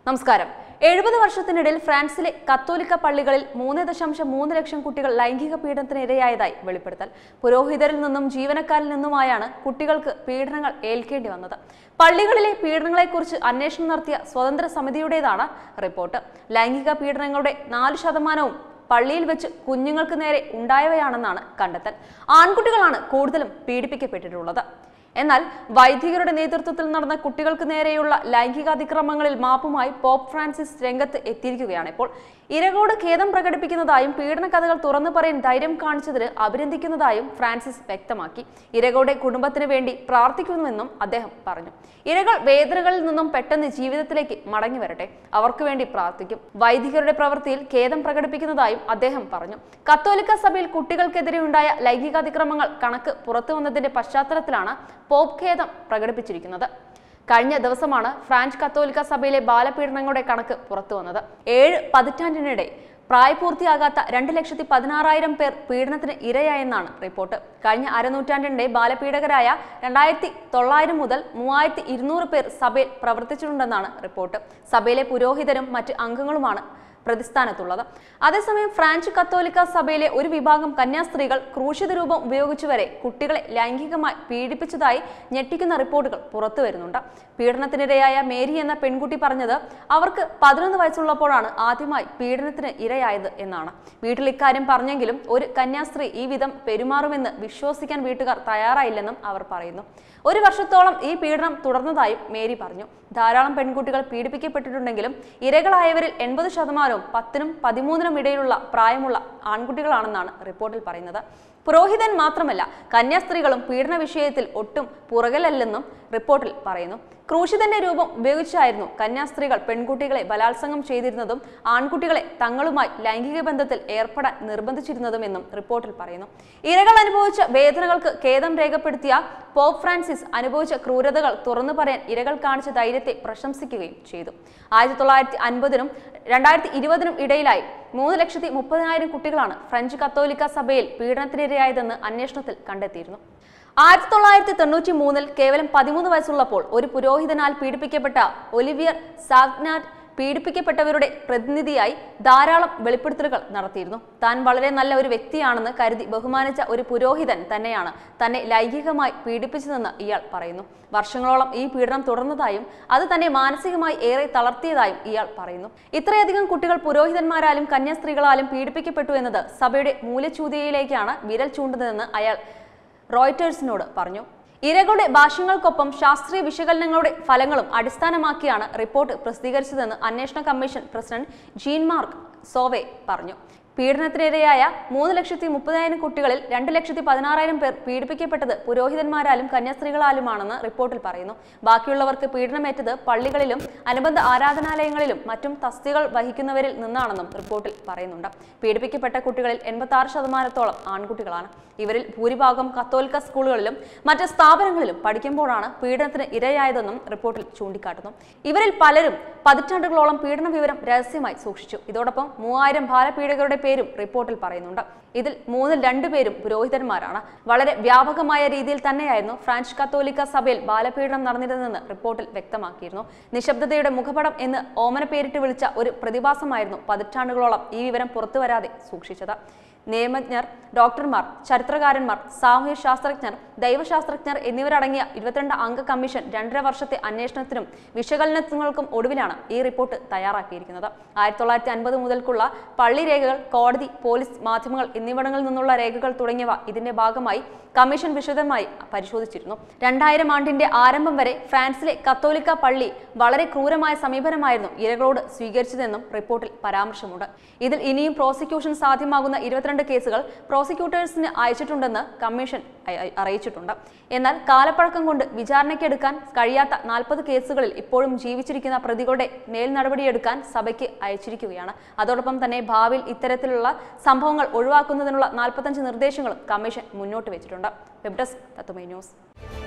നമസ്കാരം എഴുപത് വർഷത്തിനിടയിൽ ഫ്രാൻസിലെ കത്തോലിക്ക പള്ളികളിൽ മൂന്ന് ദശാംശം മൂന്ന് ലക്ഷം കുട്ടികൾ ലൈംഗിക പീഡനത്തിന് ഇരയായതായി വെളിപ്പെടുത്തൽ പുരോഹിതരിൽ നിന്നും ജീവനക്കാരിൽ നിന്നുമായാണ് കുട്ടികൾക്ക് പീഡനങ്ങൾ ഏൽക്കേണ്ടി വന്നത് പള്ളികളിലെ പീഡനങ്ങളെക്കുറിച്ച് അന്വേഷണം നടത്തിയ സ്വതന്ത്ര സമിതിയുടേതാണ് റിപ്പോർട്ട് ലൈംഗിക പീഡനങ്ങളുടെ നാല് ശതമാനവും പള്ളിയിൽ വെച്ച് കുഞ്ഞുങ്ങൾക്ക് നേരെ ഉണ്ടായവയാണെന്നാണ് കണ്ടെത്തൽ ആൺകുട്ടികളാണ് കൂടുതലും പീഡിപ്പിക്കപ്പെട്ടിട്ടുള്ളത് എന്നാൽ വൈദികരുടെ നേതൃത്വത്തിൽ നടന്ന കുട്ടികൾക്ക് നേരെയുള്ള ലൈംഗികാതിക്രമങ്ങളിൽ മാപ്പുമായി പോപ്പ് ഫ്രാൻസിസ് രംഗത്ത് എത്തിയിരിക്കുകയാണ് ഇപ്പോൾ ഇരകളോട് ഖേദം പ്രകടിപ്പിക്കുന്നതായും പീഡന കഥകൾ തുറന്നു പറയാൻ ധൈര്യം കാണിച്ചതിന് അഭിനന്ദിക്കുന്നതായും ഫ്രാൻസിസ് വ്യക്തമാക്കി ഇരകളുടെ കുടുംബത്തിന് വേണ്ടി പ്രാർത്ഥിക്കുന്നുവെന്നും അദ്ദേഹം പറഞ്ഞു ഇരകൾ വേദനകളിൽ നിന്നും പെട്ടെന്ന് ജീവിതത്തിലേക്ക് മടങ്ങി വരട്ടെ അവർക്ക് വേണ്ടി പ്രാർത്ഥിക്കും വൈദികരുടെ പ്രവൃത്തിയിൽ ഖേദം പ്രകടിപ്പിക്കുന്നതായും അദ്ദേഹം പറഞ്ഞു കത്തോലിക്ക സഭയിൽ കുട്ടികൾക്കെതിരെയുണ്ടായ ലൈംഗികാതിക്രമങ്ങൾ കണക്ക് പുറത്തു വന്നതിന്റെ പശ്ചാത്തലത്തിലാണ് പോപ്പ് ഖേദം പ്രകടിപ്പിച്ചിരിക്കുന്നത് കഴിഞ്ഞ ദിവസമാണ് ഫ്രാൻസ് കത്തോലിക്ക സഭയിലെ ബാലപീഡനങ്ങളുടെ കണക്ക് പുറത്തു വന്നത് ഏഴ് പതിറ്റാണ്ടിനിടെ പ്രായപൂർത്തിയാകാത്ത രണ്ട് ലക്ഷത്തി പതിനാറായിരം പേർ പീഡനത്തിന് ഇരയായെന്നാണ് റിപ്പോർട്ട് കഴിഞ്ഞ അരനൂറ്റാണ്ടിനിടെ ബാലപീഡകരായ രണ്ടായിരത്തി തൊള്ളായിരം മുതൽ മൂവായിരത്തി ഇരുന്നൂറ് പേർ സഭയിൽ പ്രവർത്തിച്ചിട്ടുണ്ടെന്നാണ് റിപ്പോർട്ട് സഭയിലെ പുരോഹിതരും മറ്റ് അംഗങ്ങളുമാണ് പ്രതിസ്ഥാനത്തുള്ളത് അതേസമയം ഫ്രാൻസ് കത്തോലിക്ക സഭയിലെ ഒരു വിഭാഗം കന്യാസ്ത്രീകൾ ക്രൂശിത രൂപം ഉപയോഗിച്ചു വരെ കുട്ടികളെ ലൈംഗികമായി പീഡിപ്പിച്ചതായി ഞെട്ടിക്കുന്ന റിപ്പോർട്ടുകൾ പുറത്തു വരുന്നുണ്ട് പീഡനത്തിനിരയായ മേരി എന്ന പെൺകുട്ടി പറഞ്ഞത് അവർക്ക് പതിനൊന്ന് വയസ്സുള്ളപ്പോഴാണ് ആദ്യമായി പീഡനത്തിന് ഇരയായത് എന്നാണ് വീട്ടിൽ ഇക്കാര്യം പറഞ്ഞെങ്കിലും ഒരു കന്യാസ്ത്രീ ഈ വിധം പെരുമാറുമെന്ന് വിശ്വസിക്കാൻ വീട്ടുകാർ തയ്യാറായില്ലെന്നും അവർ പറയുന്നു ഒരു വർഷത്തോളം ഈ പീഡനം തുടർന്നതായും മേരി പറഞ്ഞു ധാരാളം പെൺകുട്ടികൾ പീഡിപ്പിക്കപ്പെട്ടിട്ടുണ്ടെങ്കിലും ഇരകളായവരിൽ എൺപത് ശതമാനവും പത്തിനും പതിമൂന്നിനും ഇടയിലുള്ള പ്രായമുള്ള ആൺകുട്ടികളാണെന്നാണ് റിപ്പോർട്ടിൽ പറയുന്നത് പുരോഹിതൻ മാത്രമല്ല കന്യാസ്ത്രീകളും പീഡന വിഷയത്തിൽ ഒട്ടും പുറകിലല്ലെന്നും റിപ്പോർട്ടിൽ പറയുന്നു ക്രൂശിതന്റെ രൂപം ഉപയോഗിച്ചായിരുന്നു കന്യാസ്ത്രീകൾ പെൺകുട്ടികളെ ബലാത്സംഗം ചെയ്തിരുന്നതും ആൺകുട്ടികളെ തങ്ങളുമായി ലൈംഗിക ബന്ധത്തിൽ ഏർപ്പെടാൻ നിർബന്ധിച്ചിരുന്നതുമെന്നും റിപ്പോർട്ടിൽ പറയുന്നു ഇരകൾ അനുഭവിച്ച വേദനകൾക്ക് ഖേദം രേഖപ്പെടുത്തിയ പോപ്പ് ഫ്രാൻസിസ് അനുഭവിച്ച ക്രൂരതകൾ തുറന്നു പറയാൻ ഇരകൾ കാണിച്ച ധൈര്യത്തെ പ്രശംസിക്കുകയും ചെയ്തു ആയിരത്തി തൊള്ളായിരത്തി അൻപതിനും രണ്ടായിരത്തി ഇരുപതിനും ഇടയിലായി മൂന്ന് ലക്ഷത്തി മുപ്പതിനായിരം കുട്ടികളാണ് ഫ്രഞ്ച് കത്തോലിക്ക സഭയിൽ പീഡനത്തിനിരയായതെന്ന് അന്വേഷണത്തിൽ കണ്ടെത്തിയിരുന്നു ആയിരത്തി തൊള്ളായിരത്തി തൊണ്ണൂറ്റി മൂന്നിൽ കേവലം പതിമൂന്ന് വയസ്സുള്ളപ്പോൾ ഒരു പുരോഹിതനാൽ പീഡിപ്പിക്കപ്പെട്ട ഒലിവിയർ സാഗ്നാറ്റ് പീഡിപ്പിക്കപ്പെട്ടവരുടെ പ്രതിനിധിയായി ധാരാളം വെളിപ്പെടുത്തലുകൾ നടത്തിയിരുന്നു താൻ വളരെ നല്ല ഒരു വ്യക്തിയാണെന്ന് കരുതി ബഹുമാനിച്ച ഒരു പുരോഹിതൻ തന്നെയാണ് തന്നെ ലൈംഗികമായി പീഡിപ്പിച്ചതെന്ന് ഇയാൾ പറയുന്നു വർഷങ്ങളോളം ഈ പീഡനം തുടർന്നതായും അത് തന്നെ മാനസികമായി ഏറെ തളർത്തിയതായും ഇയാൾ പറയുന്നു ഇത്രയധികം കുട്ടികൾ പുരോഹിതന്മാരാലും കന്യാസ്ത്രീകളാലും പീഡിപ്പിക്കപ്പെട്ടു എന്നത് സഭയുടെ മൂലച്ചൂതിയയിലേക്കാണ് വിരൽ ചൂണ്ടുന്നതെന്ന് അയാൾ റോയിറ്റേഴ്സിനോട് പറഞ്ഞു ഇരകളുടെ ഭാഷ്യങ്ങൾക്കൊപ്പം ശാസ്ത്രീയ വിശകലനങ്ങളുടെ ഫലങ്ങളും അടിസ്ഥാനമാക്കിയാണ് റിപ്പോർട്ട് പ്രസിദ്ധീകരിച്ചതെന്ന് അന്വേഷണ commission president Jean Marc Sauvé പറഞ്ഞു പീഡനത്തിനിരയായ മൂന്ന് ലക്ഷത്തി മുപ്പതിനായിരം കുട്ടികളിൽ രണ്ട് ലക്ഷത്തി പതിനാറായിരം പേർ പീഡിപ്പിക്കപ്പെട്ടത് പുരോഹിതന്മാരാലും കന്യാസ്ത്രീകളാലുമാണെന്ന് റിപ്പോർട്ടിൽ പറയുന്നു ബാക്കിയുള്ളവർക്ക് പീഡനമേറ്റത് പള്ളികളിലും അനുബന്ധ ആരാധനാലയങ്ങളിലും മറ്റും തസ്തികൾ വഹിക്കുന്നവരിൽ നിന്നാണെന്നും റിപ്പോർട്ടിൽ പറയുന്നുണ്ട് പീഡിപ്പിക്കപ്പെട്ട കുട്ടികളിൽ എൺപത്തി ആറ് ശതമാനത്തോളം ആൺകുട്ടികളാണ് ഇവരിൽ ഭൂരിഭാഗം കത്തോലിക്ക സ്കൂളുകളിലും മറ്റ് സ്ഥാപനങ്ങളിലും പഠിക്കുമ്പോഴാണ് പീഡനത്തിന് ഇരയായതെന്നും റിപ്പോർട്ടിൽ ചൂണ്ടിക്കാട്ടുന്നു ഇവരിൽ പലരും പതിറ്റാണ്ടുകളോളം പീഡന വിവരം രഹസ്യമായി സൂക്ഷിച്ചു ഇതോടൊപ്പം മൂവായിരം ബാലപീഡകരുടെ പേരും റിപ്പോർട്ടിൽ പറയുന്നുണ്ട് ഇതിൽ മൂന്നിൽ രണ്ടുപേരും പുരോഹിതന്മാരാണ് വളരെ വ്യാപകമായ രീതിയിൽ തന്നെയായിരുന്നു ഫ്രാൻസ് കത്തോലിക്ക സഭയിൽ ബാലപീഡനം നടന്നിരുന്നതെന്ന് റിപ്പോർട്ടിൽ വ്യക്തമാക്കിയിരുന്നു നിശബ്ദതയുടെ മുഖപടം എന്ന് ഓമന പേരിട്ട് വിളിച്ച ഒരു പ്രതിഭാസമായിരുന്നു പതിറ്റാണ്ടുകളോളം ഈ വിവരം പുറത്തുവരാതെ സൂക്ഷിച്ചത് നിയമജ്ഞർ ഡോക്ടർമാർ ചരിത്രകാരന്മാർ സാമൂഹ്യ ശാസ്ത്രജ്ഞർ ദൈവശാസ്ത്രജ്ഞർ എന്നിവരടങ്ങിയ ഇരുപത്തിരണ്ട് അംഗ കമ്മീഷൻ രണ്ടര വർഷത്തെ അന്വേഷണത്തിനും വിശകലനങ്ങൾക്കും ഒടുവിലാണ് ഈ റിപ്പോർട്ട് തയ്യാറാക്കിയിരിക്കുന്നത് ആയിരത്തി തൊള്ളായിരത്തി അൻപത് മുതൽക്കുള്ള പള്ളി രേഖകൾ കോടതി പോലീസ് മാധ്യമങ്ങൾ എന്നിവിടങ്ങളിൽ നിന്നുള്ള രേഖകൾ തുടങ്ങിയവ ഇതിന്റെ ഭാഗമായി കമ്മീഷൻ വിശദമായി പരിശോധിച്ചിരുന്നു രണ്ടായിരം ആണ്ടിന്റെ ആരംഭം വരെ ഫ്രാൻസിലെ കത്തോലിക്ക പള്ളി വളരെ ക്രൂരമായ സമീപനമായിരുന്നു ഇരകളോട് സ്വീകരിച്ചതെന്നും റിപ്പോർട്ടിൽ പരാമർശമുണ്ട് ഇതിൽ ഇനിയും പ്രോസിക്യൂഷൻ സാധ്യമാകുന്ന ഇരുപത്തിരണ്ട് കേസുകൾ പ്രോസിക്യൂട്ടേഴ്സിന് അയച്ചിട്ടുണ്ടെന്ന് കമ്മീഷൻ അയ- അയ- അറിയിച്ചിട്ടുണ്ട് എന്നാൽ കാലപ്പഴക്കം കൊണ്ട് വിചാരണയ്ക്കെടുക്കാൻ കഴിയാത്ത നാൽപ്പത് കേസുകളിൽ ഇപ്പോഴും ജീവിച്ചിരിക്കുന്ന പ്രതികളുടെ മേൽ നടപടിയെടുക്കാൻ സഭയ്ക്ക് അയച്ചിരിക്കുകയാണ് അതോടൊപ്പം തന്നെ ഭാവിയിൽ ഇത്തരത്തിലുള്ള സംഭവങ്ങൾ ഒഴിവാക്കുന്നതിനുള്ള നാൽപ്പത്തഞ്ച് നിർദ്ദേശങ്ങളും കമ്മീഷൻ മുന്നോട്ട് വെച്ചിട്ടുണ്ട് വെബ് ഡെസ്ക് തത്തുമൈ ന്യൂസ്